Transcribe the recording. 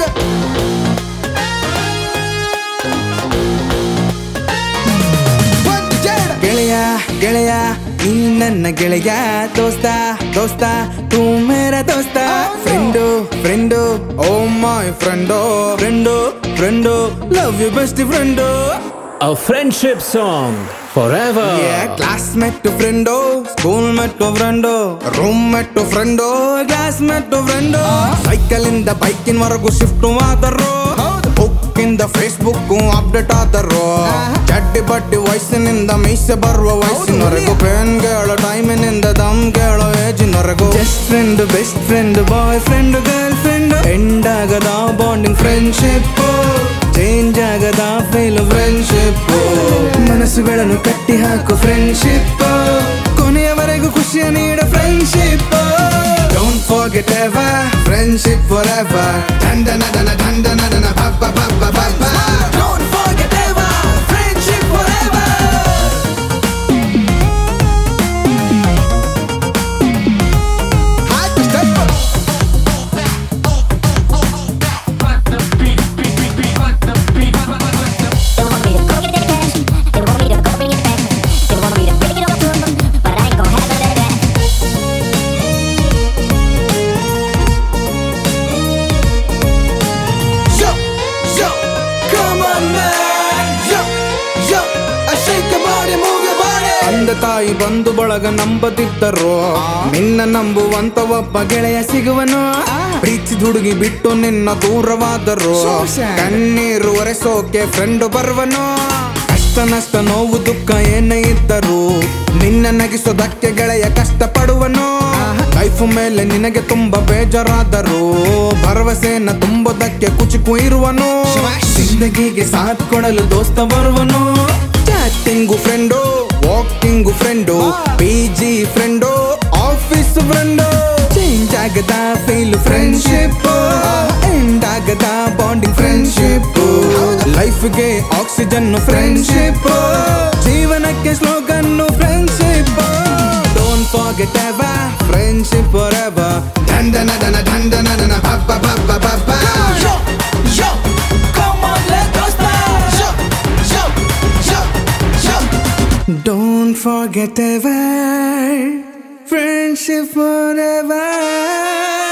ಗೆಳೆಯ ಗೆಳೆಯ ನೀ ನನ್ನ ಗೆಳೆಯ ದೋಸ್ತ ದೋಸ್ತ ತೂ ಮೇರ ದೋಸ್ತ friend friend oh my friend friend friend love you best friend A friendship song forever. Classmate friend schoolmate friend roommate friend classmate friend cycle ಇಂದ ಬೈಕಿನ ವರೆಗೂ ಶಿಫ್ಟ್ ಆದರು ಬುಕ್ ಇಂದ ಫೇಸ್ಬುಕ್ ಅಪ್ಡೇಟ್ ಆದರು ಚಡ್ಡಿ ಬಡ್ಡಿ ವಯಸ್ಸಿನಿಂದ ಮೀಸೆ ಬರುವ ವಯಸ್ಸಿನವರೆಗೂ ಪೇನ್ ಕೇಳೋ ಟೈಮಿನಿಂದ ದಮ್ ಕೇಳೋ ಏಜಿನವರೆಗೂ best friend best friend boy friend girl friend end ಆಗದ ಬಾಂಡಿಂಗ್ ಫ್ರೆಂಡ್ಶಿಪ್ ಚೇಂಜ್ ಆಗದ ಫೈಲ್ ಫ್ರೆಂಡ್ಶಿಪ್ ಮನಸ್ಸುಗಳನ್ನು ಕಟ್ಟಿ ಹಾಕು ಫ್ರೆಂಡ್ಶಿಪ್ ಕೊನೆಯವರೆಗೂ ಖುಷಿಯ ನೀಡೋ friendship don't forget ever friendship forever ದಂಡನ ದನ ದಂಡನ ದನ ಬಬ್ಬ ಬಬ್ಬ ಬಬ್ಬ don't forget ever friendship forever ಹಾಕಿ step They want me to go get that cash. They want me to go bring it back. They want me to really get over to them, but I ain't gonna have none of that. Yo, yo, come on man Yo, yo, I shake your body, move your body ತಂದೆ ತಾಯಿ ಬಂಧು ಬಳಗ ನಂಬದಿದ್ದರು ನಿನ್ನ ನಂಬುವಂತ ಒಬ್ಬ ಗೆಳೆಯ ಸಿಗುವನು ಪ್ರೀತಿ ಹುಡುಗಿ ಬಿಟ್ಟು ನಿನ್ನ ದೂರವಾದರು ಕಣ್ಣೀರು ಒರೆಸೋಕೆ ಫ್ರೆಂಡ್ ಬರುವನು ಕಷ್ಟ ನಷ್ಟ ನೋವು ದುಃಖ ಏನೇ ಇದ್ದರು ನಿನ್ನ ನಗಿಸೋದಕ್ಕೆ ಗೆಳೆಯ ಕಷ್ಟ ಪಡುವನು ಲೈಫ್ ಮೇಲೆ ನಿನಗೆ ತುಂಬಾ ಬೇಜಾರಾದರು ಭರವಸೆಯನ್ನ ತುಂಬೋದಕ್ಕೆ ಕುಚುಕು ಇರುವನು ಜಿಂದಗಿಗೆ ಸಾಥ್ ಕೊಡಲು ದೋಸ್ತ ಬರುವನು chatting friend walking friend P G friend office friend change ಆಗದ ಫೀಲ್ ಫ್ರೆಂಡ್ಶಿಪ್ ಎಂಡ್ ಆಗದ ಬಾಂಡಿಂಗ್ ಫ್ರೆಂಡ್ಶಿಪ್ ಲೈಫ್ಗೆ ಆಕ್ಸಿಜನ್ ಫ್ರೆಂಡ್ಶಿಪ್ ಜೀವನಕ್ಕೆ slogan friendship don't forget ever friendship forever ದಂಡನ ದನ ದಂಡನ ದನ ಬಬ್ಬ ಬಬ್ಬ ಬಬ್ಬ Yo, yo, come on, let us Yo, yo, yo, yo. Don't forget ever friendship forever.